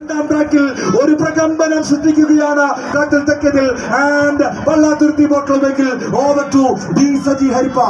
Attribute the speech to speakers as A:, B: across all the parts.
A: രണ്ടാം ട്രാക്കിൽ ഒരു പ്രകമ്പനം സൃഷ്ടിക്കുകയാണ് ട്രാക്കിൽ തെക്കതിൽ ആൻഡ് വള്ളാതുരുത്തി ബോട്ടിൽ വെങ്കിൽ ഓവർ ടു ഡി സജി ഹരിപ്പ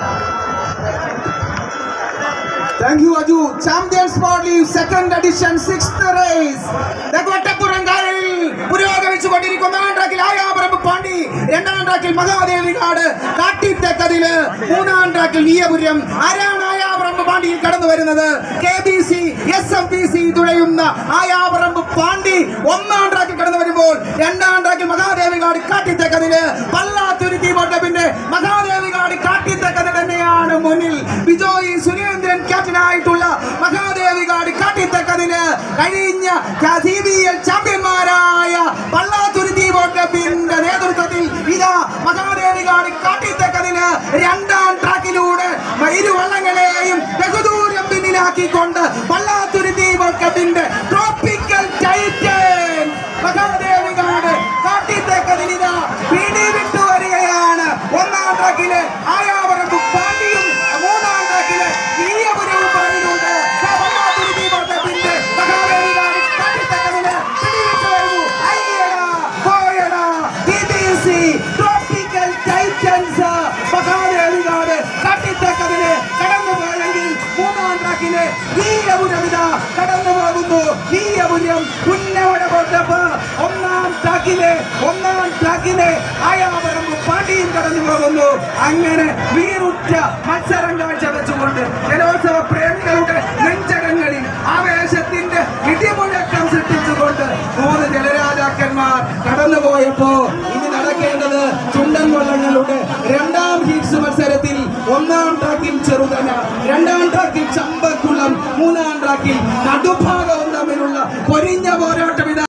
B: Thank you, Aju. Champions Sport League second edition sixth race. നെഗോട്ടപ്പുറങ്കാലിൽ പുരോഗമിച്ചു കൊണ്ടിരിക്കുന്ന ഒന്നാം ട്രാക്കിൽ ആയാപറമ്പ് പാണ്ടി രണ്ടാം ട്രാക്കിൽ മഹാദേവി കാട് കാട്ടിത്തെക്കതില് മൂന്നാം ട്രാക്കിൽ നീയപുരം ആരാണ് ആയാപറമ്പ് പാണ്ടിയിൽ കടന്നു വരുന്നത് K B C S F B C തുഴയുന്ന ആയാപറമ്പ് പാണ്ടി ഒന്നാം ട്രാക്കിൽ കടന്നു വരുമ്പോൾ രണ്ടാം ട്രാക്കിൽ മഹാദേവി കാട് കാട്ടിത്തെക്കതില് പല്ലാത്തുരുത്തി പിന്നെ മഹാദേവി കാട് കാട്ടിത്തെക്കത് തന്നെയാണ് മുന്നിൽ ബിജോയി സുരേന്ദ്രൻ ക്യാപ്റ്റനായിട്ടുള്ള മഹാദേവി കാട് കാട്ടിത്തക്കതിന് കഴിഞ്ഞ സി ബി എൽ ചാമ്പ്യന്മാരായ പള്ളാത്തുരുത്തി ബോട്ടപ്പിന്റെ നേതൃത്വത്തിൽ ഇതാ മഹാദേവി കാട് കാട്ടിത്തക്കതിന് രണ്ടാം ട്രാക്കിലൂടെ ഇരു വള്ളങ്ങളെയും ബഹുദൂരം പിന്നിലാക്കിക്കൊണ്ട് പള്ളാത്തുരുത്തി ബോട്ടപ്പിന്റെ ട്രോപ്പിക്കൽ ടൈറ്റൻ മഹാദേവി കാട് കാട്ടിത്തക്കതിന് ഇതാ പിടിവിട്ടു വരികയാണ് ഒന്നാം ട്രാക്കില് ആയാവറമ്പ് പാണ്ടിയും മൂന്നാം ട്രാക്കില് ഈയപുരവും പറഞ്ഞിട്ടുണ്ട് ദാ വല്ലാത്തൊരു ദീപത്തിന്റെ മഹാദേവി കാട് കാട്ടിത്തക്കതിന് പിടിവിട്ടു വരുന്നു. അയ്യടാ, പോയടാ, TBC Tropical Titans മഹാദേവി കാട് കാട്ടിത്തക്കതിന് കടന്നു പോയെങ്കിൽ മൂന്നാം ട്രാക്കില് ഈയപുരം ഇതാ കടന്നു പോകുന്നു ഈയപുരം പുന്നവട പോട്ടപ്പ് ഒന്നാം ട്രാക്കിലെ ഒന്നാം ട്രാക്കിലെ ആയാപറമ്പ് പാണ്ടിയും കടന്നു പോകുന്നു അങ്ങനെ വീറുറ്റ മത്സരം കാഴ്ചവെച്ചുകൊണ്ട് ജലോത്സവ പ്രേമികളുടെ നെഞ്ചകങ്ങളിൽ ആവേശത്തിന്റെ ഇടിമുഴക്കം സൃഷ്ടിച്ചുകൊണ്ട് മൂന്ന് ജലരാജാക്കന്മാർ കടന്നുപോയപ്പോ ഇനി നടക്കേണ്ടത് ചുണ്ടൻ വള്ളങ്ങളുടെ രണ്ടാം ഹീറ്റ്സ് മത്സരത്തിൽ ഒന്നാം ട്രാക്കിൽ ചെറുതന രണ്ടാം ട്രാക്കിൽ ചമ്പക്കുളം മൂന്നാം ട്രാക്കിൽ നടുഭാഗവും തമ്മിലുള്ള പൊരിഞ്ഞ പോരാട്ടം